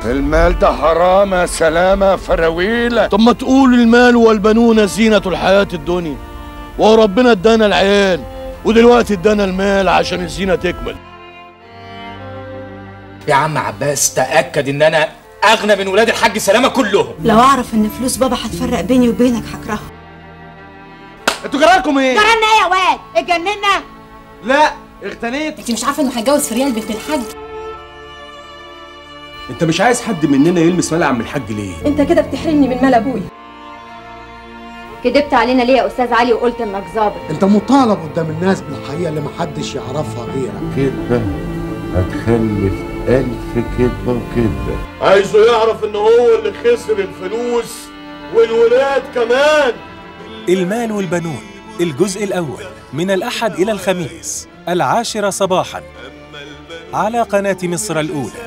المال ده حرام يا سلامة فراويلة طب ما تقول المال والبنون زينة الحياة الدنيا وهو ربنا ادانا العيال ودلوقتي ادانا المال عشان الزينة تكمل يا عم عباس تأكد ان انا اغنى من ولاد الحاج سلامة كلهم لو اعرف ان فلوس بابا هتفرق بيني وبينك هكرهها انتوا جراكم ايه؟ جرالنا ايه يا واد اتجننا لا اغتنيت انت مش عارفه انه هيتجوز في ريال بنت الحاج انت مش عايز حد مننا يلمس مال عم الحاج ليه انت كده بتحرمني من مال ابويا كدبت علينا ليه يا استاذ علي وقلت انك ظابط انت مطالب قدام الناس بالحقيقه اللي محدش يعرفها غيرك كدبة هتخلف ألف كدبة وكدبة عايزه يعرف ان هو اللي خسر الفلوس والولاد كمان المال والبنون الجزء الأول من الأحد إلى الخميس العاشرة صباحا على قناة مصر الأولى